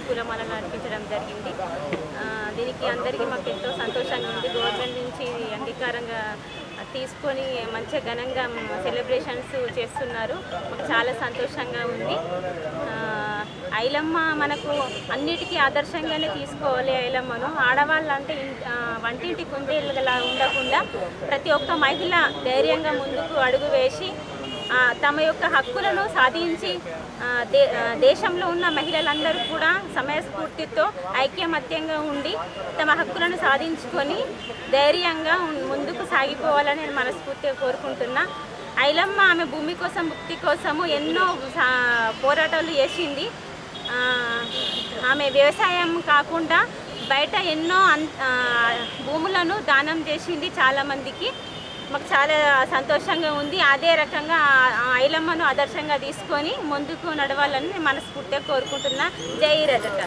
పూలమాలను అర్పించడం జరిగింది ఆ, దీనికి అందరికీ మాకు ఎంతో సంతోషంగా ఉంది గవర్నమెంట్ నుంచి ఇది అంగీకారంగా తీసుకొని మంచిగా ఘనంగా సెలబ్రేషన్స్ చేస్తున్నారు మాకు చాలా సంతోషంగా ఉంది ఆ, ఐలమ్మ మనకు అన్నిటికీ ఆదర్శంగానే తీసుకోవాలి ఐలమ్మను ఆడవాళ్ళు అంటే ఇన్- ఆ, వంటింటి కుందేలుగా ఉండకుండా ప్రతి ఒక్క మహిళ ధైర్యంగా ముందుకు అడుగు వేసి ఆ, తమ యొక్క హక్కులను సాధించి ఆ, దే ఆ, దేశంలో ఉన్న మహిళలందరూ కూడా సమయస్ఫూర్తితో ఐక్యమత్యంగా ఉండి తమ హక్కులను సాధించుకొని ధైర్యంగా ఉన్- ముందుకు సాగిపోవాలని నేను మనస్ఫూర్తిగా కోరుకుంటున్నా ఐలమ్మ ఆమె భూమి కోసం ముక్తి కోసము ఎన్నో సా- పోరాటాలు చేసింది ఆ, ఆమె వ్యవసాయం కాకుండా బయట ఎన్నో అన్- ఆ, భూములను దానం చేసింది చాలామందికి మాకు చాలా సంతోషంగా ఉంది అదే రకంగా ఆ- ఆ ఐలమ్మను ఆదర్శంగా తీసుకొని ముందుకు నడవాలని నేను మనస్ఫూర్తిగా కోరుకుంటున్నా జై రజక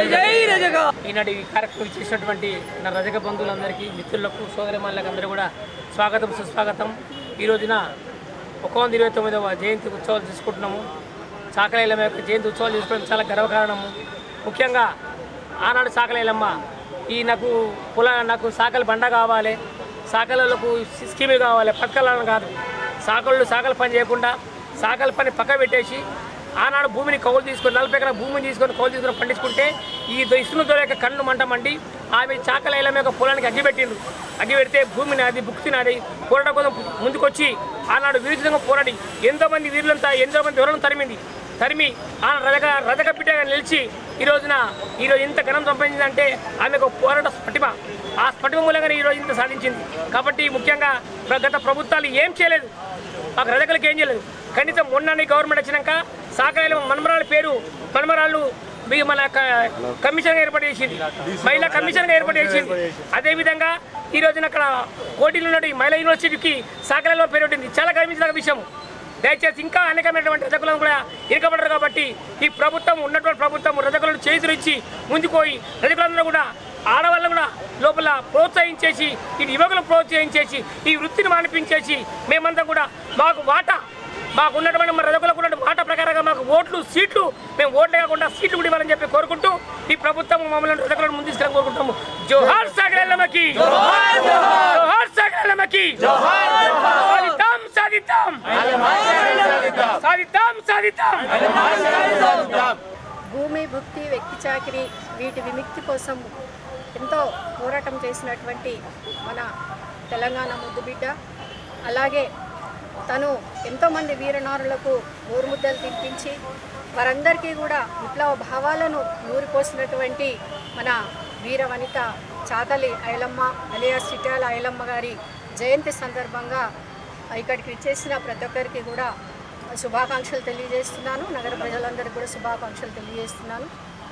ఈనాటి ఈ కార్యక్రమం చేసినటువంటి నా రజక బంధువులందరికీ మిత్రులకు సోదరిమణులకు అందరూ కూడా స్వాగతం సుస్వాగతం ఈ రోజున ఒక వంద ఇరవై తొమ్మిదవ జయంతి ఉత్సవాలు చేసుకుంటున్నాము సాకలేలమ్మ యొక్క జయంతి ఉత్సవాలు చేసుకోవడం చాలా గర్వకారణము ముఖ్యంగా ఆనాడు సాకలేలమ్మ ఈ నాకు పొల నాకు సాకలి బండ కావాలి సాకలకు స్కీములు కావాలి పథకాలను కాదు సాకళ్ళు సాకల పని చేయకుండా సాకల పని పక్క పెట్టేసి ఆనాడు భూమిని కౌలు తీసుకొని నలభై ఎకరాల భూమిని తీసుకొని కౌలు తీసుకొని పండించుకుంటే ఈ ఇసును దొర యొక్క కన్ను మంట మండి ఆమె చాకలైల యొక్క పొలానికి అగ్గి పెట్టిండు అగ్గి పెడితే భూమి నాది భుక్తి నాది పోరాట కోసం ముందుకొచ్చి ఆనాడు విరుద్ధంగా పోరాడి ఎంతో మంది వీరులంతా ఎంతో మంది ఎవరైనా తరిమింది తరిమి ఆ రజక రజక బిడ్డగా నిలిచి ఈ రోజున ఈరోజు ఇంత ఘనం సంపాదించిందంటే ఆమె ఒక పోరాట స్ఫటిమ ఆ స్ఫటిమ మూలంగానే ఈరోజు ఇంత సాధించింది కాబట్టి ముఖ్యంగా ప్ర- గత ప్రభుత్వాలు ఏం చేయలేదు మాకు రజకులకు ఏం చేయలేదు కనీసం మొన్న గవర్నమెంట్ వచ్చినాక సాకరాలు మన్మరాల పేరు మన్మరాళ్ళు మీ మన క- కమిషన్ ఏర్పాటు చేసింది మహిళా కమిషన్ ఏర్పాటు చేసింది అదేవిధంగా ఈ రోజున అక్కడ కోటిలో ఉన్న ఈ మహిళా యూనివర్సిటీకి సాకరాలో పేరు పెట్టింది చాలా గర్వించిన విషయం దయచేసి ఇంకా అనేకమైనటువంటి రజకులను కూడా ఇరకబడరు కాబట్టి ఈ ప్రభుత్వం ఉన్నటువంటి ప్రభుత్వం రజకులను చేతులు ఇచ్చి ముందుకు పోయి రజకులందరూ కూడా ఆడవాళ్ళను కూడా లోపల ప్రోత్సహించేసి ఈ యువకులను ప్రోత్సహించేసి ఈ వృత్తిని మానిపించేసి మేమంతా కూడా మాకు వాటా మాకు ఉన్నటువంటి మన రజకులకు ఉన్నటువంటి మాట ప్రకారంగా మాకు ఓట్లు సీట్లు మేము ఓట్లే కాకుండా సీట్లు కూడా ఇవ్వాలని చెప్పి కోరుకుంటూ ఈ ప్రభుత్వం మమ్మల్ని రజకులను ముందు తీసుకెళ్ళి కోరుకుంటాము జోహార్ సాగరమ్మకి జోహార్ సాగరమ్మకి సాధిద్దాం సాధిద్దాం సాధిద్దాం సాధిద్దాం భూమి భుక్తి వ్యక్తి చాకిరి వీటి విముక్తి కోసం ఎంతో పోరాటం చేసినటువంటి మన తెలంగాణ ముద్దుబిడ్డ అలాగే తను ఎంతోమంది వీరనారులకు ఊరుముద్దలు తినిపించి వారందరికీ కూడా విప్లవ భావాలను నూరిపోసినటువంటి మన వీర వనిత చాతలి ఐలమ్మ అలియాస్ చిట్యాల ఐలమ్మ గారి జయంతి సందర్భంగా ఇక్కడికి విచ్చేసిన ప్రతి ఒక్కరికి కూడా శుభాకాంక్షలు తెలియజేస్తున్నాను నగర ప్రజలందరికీ కూడా శుభాకాంక్షలు తెలియజేస్తున్నాను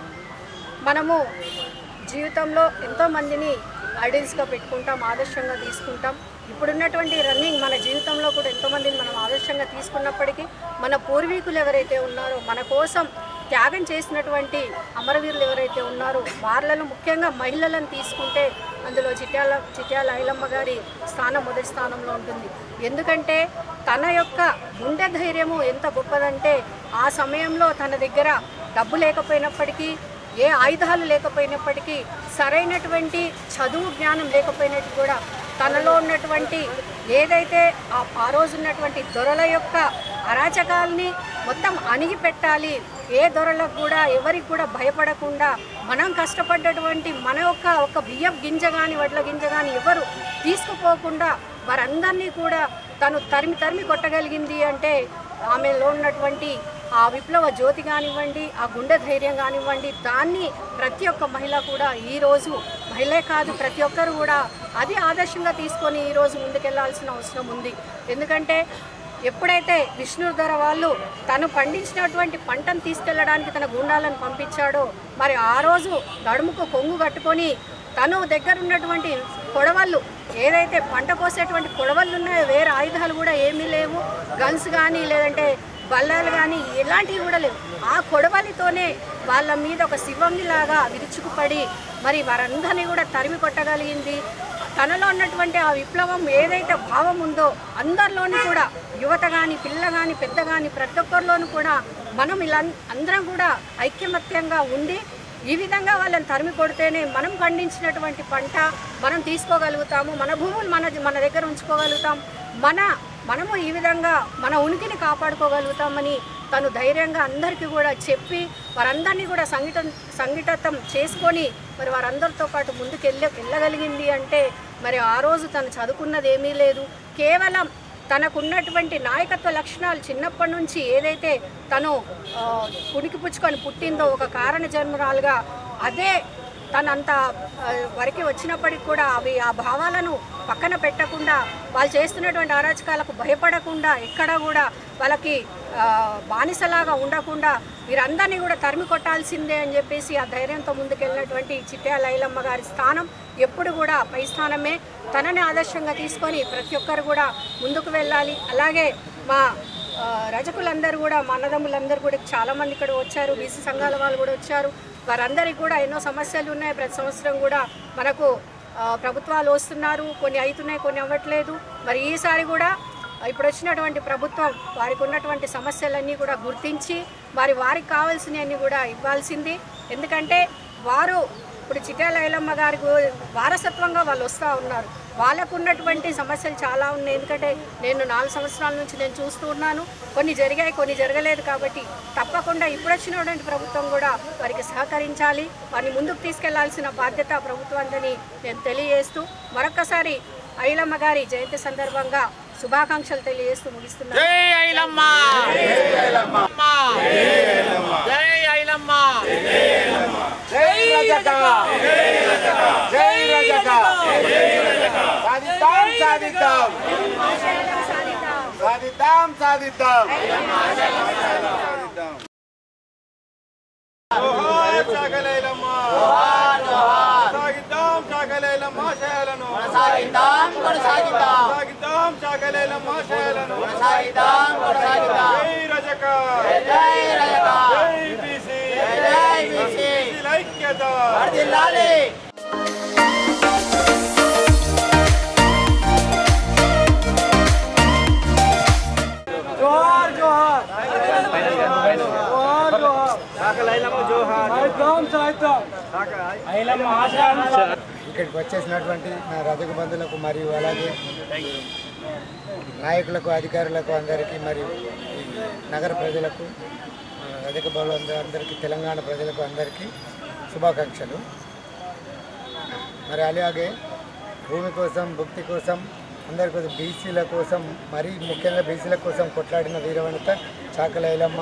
మనము జీవితంలో ఎంతోమందిని ఐడియల్స్గా పెట్టుకుంటాం ఆదర్శంగా తీసుకుంటాం ఇప్పుడున్నటువంటి రన్నింగ్ మన జీవితంలో కూడా ఎంతోమందిని మనం ఆదర్శంగా తీసుకున్నప్పటికీ మన పూర్వీకులు ఎవరైతే ఉన్నారో మన కోసం త్యాగం చేసినటువంటి అమరవీరులు ఎవరైతే ఉన్నారో వాళ్ళను ముఖ్యంగా మహిళలను తీసుకుంటే అందులో చిట్యాల చిట్యాల ఐలమ్మ గారి స్థానం మొదటి స్థానంలో ఉంటుంది ఎందుకంటే తన యొక్క గుండె ధైర్యము ఎంత గొప్పదంటే ఆ సమయంలో తన దగ్గర డబ్బు లేకపోయినప్పటికీ ఏ ఆయుధాలు లేకపోయినప్పటికీ సరైనటువంటి చదువు జ్ఞానం లేకపోయినట్టు కూడా తనలో ఉన్నటువంటి ఏదైతే ఆ- ఆ రోజు ఉన్నటువంటి దొరల యొక్క అరాచకాల్ని మొత్తం అణిగి పెట్టాలి ఏ దొరలకు కూడా ఎవరికి కూడా భయపడకుండా మనం కష్టపడ్డటువంటి మన యొక్క ఒక బియ్యం గింజ కానీ వడ్ల గింజ కానీ ఎవరు తీసుకుపోకుండా వారందరినీ కూడా తను తరిమి తరిమి కొట్టగలిగింది అంటే ఆమెలో ఉన్నటువంటి ఆ విప్లవ జ్యోతి కానివ్వండి ఆ గుండె ధైర్యం కానివ్వండి దాన్ని ప్రతి ఒక్క మహిళ కూడా ఈరోజు మహిళే కాదు ప్రతి ఒక్కరు కూడా అది ఆదర్శంగా తీసుకొని ఈరోజు ముందుకెళ్లాల్సిన అవసరం ఉంది ఎందుకంటే ఎప్పుడైతే విష్ణుధర వాళ్ళు తను పండించినటువంటి పంటను తీసుకెళ్ళడానికి తన గుండాలను పంపించాడో మరి ఆ రోజు నడుముకు కొంగు కట్టుకొని తను దగ్గర ఉన్నటువంటి కొడవళ్ళు ఏదైతే పంట కోసేటువంటి కొడవళ్ళు ఉన్నాయో వేరే ఆయుధాలు కూడా ఏమీ లేవు గన్స్ కానీ లేదంటే బల్లాలు కానీ ఎలాంటివి కూడా లేవు ఆ కొడవలితోనే వాళ్ళ మీద ఒక శివంగిలాగా విరుచుకుపడి మరి వారందరినీ కూడా తరిమి కొట్టగలిగింది తనలో ఉన్నటువంటి ఆ విప్లవం ఏదైతే భావం ఉందో అందరిలోని కూడా యువత కానీ పిల్ల కానీ పెద్ద కానీ ప్రతి ఒక్కరిలోనూ కూడా మనం ఇలా అందరం కూడా ఐక్యమత్యంగా ఉండి ఈ విధంగా వాళ్ళని తరిమి కొడితేనే మనం పండించినటువంటి పంట మనం తీసుకోగలుగుతాము మన భూములు మన మన దగ్గర ఉంచుకోగలుగుతాం మన మనము ఈ విధంగా మన ఉనికిని కాపాడుకోగలుగుతామని తను ధైర్యంగా అందరికీ కూడా చెప్పి వారందరినీ కూడా సంఘట సంఘటితం చేసుకొని మరి వారందరితో పాటు ముందుకు వెళ్ళ వెళ్ళగలిగింది అంటే మరి ఆ రోజు తను చదువుకున్నది ఏమీ లేదు కేవలం తనకున్నటువంటి నాయకత్వ లక్షణాలు చిన్నప్పటి నుంచి ఏదైతే తను ఆ, పుణికి పుచ్చుకొని పుట్టిందో ఒక కారణ జన్మరాలుగా అదే తనంత ఆ, వరకు వచ్చినప్పటికి కూడా అవి ఆ భావాలను పక్కన పెట్టకుండా వాళ్ళు చేస్తున్నటువంటి అరాచకాలకు భయపడకుండా ఎక్కడ కూడా వాళ్ళకి ఆ, బానిసలాగా ఉండకుండా వీరందరినీ కూడా తరిమి కొట్టాల్సిందే అని చెప్పేసి ఆ ధైర్యంతో ముందుకెళ్ళినటువంటి చిట్యాల లైలమ్మ గారి స్థానం ఎప్పుడు కూడా పై స్థానమే తనని ఆదర్శంగా తీసుకొని ప్రతి ఒక్కరు కూడా ముందుకు వెళ్ళాలి అలాగే మా ఆ, రజకులందరూ కూడా మా అన్నదమ్ములందరూ కూడా చాలామంది ఇక్కడ వచ్చారు బీసీ సంఘాల వాళ్ళు కూడా వచ్చారు వారందరికీ కూడా ఎన్నో సమస్యలు ఉన్నాయి ప్రతి సంవత్సరం కూడా మనకు ఆ, ప్రభుత్వాలు వస్తున్నారు కొన్ని అవుతున్నాయి కొన్ని అవ్వట్లేదు మరి ఈసారి కూడా ఇప్పుడు వచ్చినటువంటి ప్రభుత్వం వారికి ఉన్నటువంటి సమస్యలన్నీ కూడా గుర్తించి మరి వారికి కావాల్సినవన్నీ కూడా ఇవ్వాల్సింది ఎందుకంటే వారు ఇప్పుడు చిట్యాల ఐలమ్మ గారికి వారసత్వంగా వాళ్ళు వస్తూ ఉన్నారు వాళ్ళకు ఉన్నటువంటి సమస్యలు చాలా ఉన్నాయి ఎందుకంటే నేను నాలుగు సంవత్సరాల నుంచి నేను చూస్తూ ఉన్నాను కొన్ని జరిగాయి కొన్ని జరగలేదు కాబట్టి తప్పకుండా ఇప్పుడు వచ్చినటువంటి ప్రభుత్వం కూడా వారికి సహకరించాలి వారిని ముందుకు తీసుకెళ్లాల్సిన బాధ్యత ప్రభుత్వాన్ని నేను తెలియజేస్తూ మరొకసారి ఐలమ్మ గారి జయంతి సందర్భంగా శుభాకాంక్షలు తెలియజేస్తూ ముగిస్తున్నాను జై ఐలమ్మ జై ఐలమ్మ జై రజక జై రజక సాధిద్దాం సాధిద్దాం సాధిద్దాం సాధిద్దాం జోహార్ సాగలేలమ్మ సాగిద్దాం సాగలేలమ్మ శైలను సాగిద్దాం కొనసాగిద్దాం సాగిద్దాం సాగలేలమ్మ శైలను సాగిద్దాం కొనసాగిద్దాం జై రజక జై రజక జై బీసీ జై బీసీ ఐక్యత వర్ధిల్లాలి ఇక్కడికి వచ్చేసినటువంటి నా రజక బంధువులకు మరియు అలాగే నాయకులకు అధికారులకు అందరికీ మరియు ఈ నగర ప్రజలకు ఆ, రజక బంధువులు అందరికీ తెలంగాణ ప్రజలకు అందరికీ శుభాకాంక్షలు మరి అలాగే భూమి కోసం భక్తి కోసం అందరి కోసం బీసీల కోసం మరీ ముఖ్యంగా బీసీల కోసం కొట్లాడిన వీరవనిత చాకల ఐలమ్మ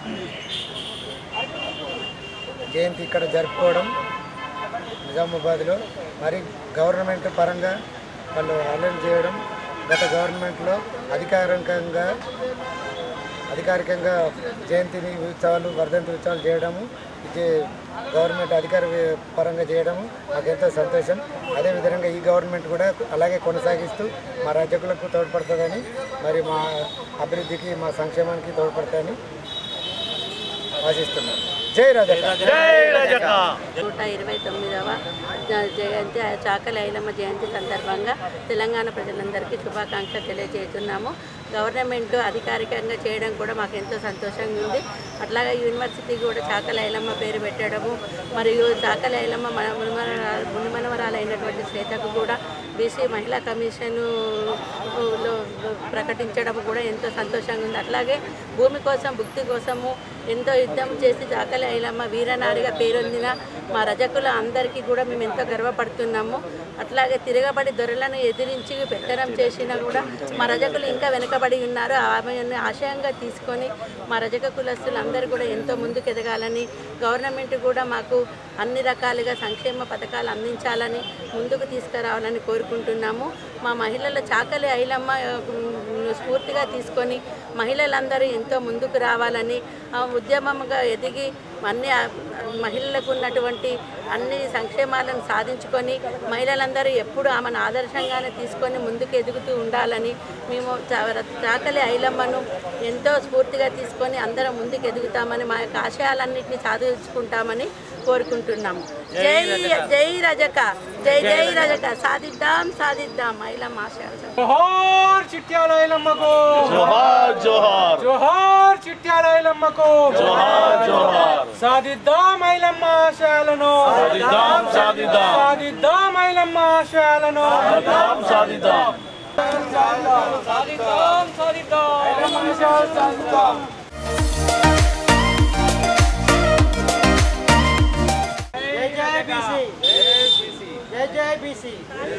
జయంతి ఇక్కడ జరుపుకోవడం నిజామాబాద్లో మరి గవర్నమెంట్ పరంగా వాళ్ళు అలర్ట్ చేయడం గత గవర్నమెంట్లో అధికారికంగా అధికారికంగా జయంతిని ఉత్సవాలు వర్ధంతి ఉత్సవాలు చేయడము ఇది గవర్నమెంట్ అధికార పరంగా చేయడము మాకు ఎంతో సంతోషం అదేవిధంగా ఈ గవర్నమెంట్ కూడా అలాగే కొనసాగిస్తూ మా రజకులకు తోడ్పడుతుందని మరి మా అభివృద్ధికి మా సంక్షేమానికి తోడ్పడుతుందని ఆశిస్తున్నాను జై రజక నూట ఇరవై తొమ్మిదవ జ- జయంతి చాకలి ఐలమ్మ జయంతి సందర్భంగా తెలంగాణ ప్రజలందరికీ శుభాకాంక్షలు తెలియజేస్తున్నాము గవర్నమెంట్ అధికారికంగా చేయడం కూడా మాకు ఎంతో సంతోషంగా ఉంది అట్లాగే యూనివర్సిటీ కూడా చాకలి ఐలమ్మ పేరు పెట్టడము మరియు చాకలి ఐలమ్మ మన మునిమనవరా- మునిమనవరాలైనటువంటి శ్వేతకు కూడా బీసీ మహిళా కమిషను లో ప్రకటించడం కూడా ఎంతో సంతోషంగా ఉంది అట్లాగే భూమి కోసం భుక్తి కోసము ఎంతో యుద్ధం చేసి చాకలి ఐలమ్మ వీరనారిగా పేరొందిన మా రజకుల అందరికీ కూడా మేము ఎంతో గర్వపడుతున్నాము అట్లాగే తిరగబడి దొరలను ఎదిరించి పెట్టడం చేసినా కూడా మా రజకులు ఇంకా వెనుకబడి ఉన్నారు ఆమెను ఆశయంగా తీసుకొని మా రజక కులస్తులందరూ కూడా ఎంతో ముందుకు ఎదగాలని గవర్నమెంట్ కూడా మాకు అన్ని రకాలుగా సంక్షేమ పథకాలు అందించాలని ముందుకు తీసుకురావాలని కోరుకుంటున్నాము మా మహిళల చాకలి ఐలమ్మ ఉమ్, స్ఫూర్తిగా తీసుకొని మహిళలందరూ ఎంతో ముందుకు రావాలని ఆ, ఉద్యమంగా ఎదిగి అన్ని ఆ, మహిళలకు ఉన్నటువంటి అన్ని సంక్షేమాలను సాధించుకొని మహిళలందరూ ఎప్పుడు ఆమెను ఆదర్శంగానే తీసుకొని ముందుకు ఎదుగుతూ ఉండాలని మేము చా- చాకలి ఐలమ్మను ఎంతో స్ఫూర్తిగా తీసుకొని అందరం ముందుకు ఎదుగుతామని మా యొక్క ఆశయాలన్నింటినీ సాధించుకుంటామని కోరుకుంటున్నాము జై జై రజక జై జై రజక సాధిద్దాం సాధిద్దాం ఐలమ్మ ఆశయాలు జోహార్ చిట్యాల ఐలమ్మకు జోహార్ జోహార్ జోహార్ చిట్యాల ఐలమ్మకు జోహార్ జోహార్ సాధిద్దాం ఐలమ్మ ఆశయాలను సాధిద్దాం సాధిద్దాం సాధిద్దాం ఐలమ్మ ఆశయాలను సాధిద్దాం సాధిద్దాం సాధిద్దాం సాధిద్దాం ఐలమ్మ ఆశయాలు సాధిద్దాం జై జై బీసీ జై జై బీసీ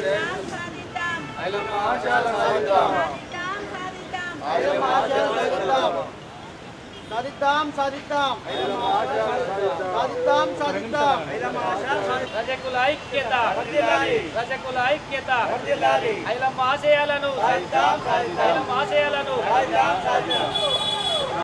సాధిద్దాం సాధిద్దాం సాధిద్దాం సాధిద్దాం రజకుల ఐక్యత రజకుల ఐక్యత ఐలమ్మ ఆశయాలను ఐలమ్మ ఆశయాలను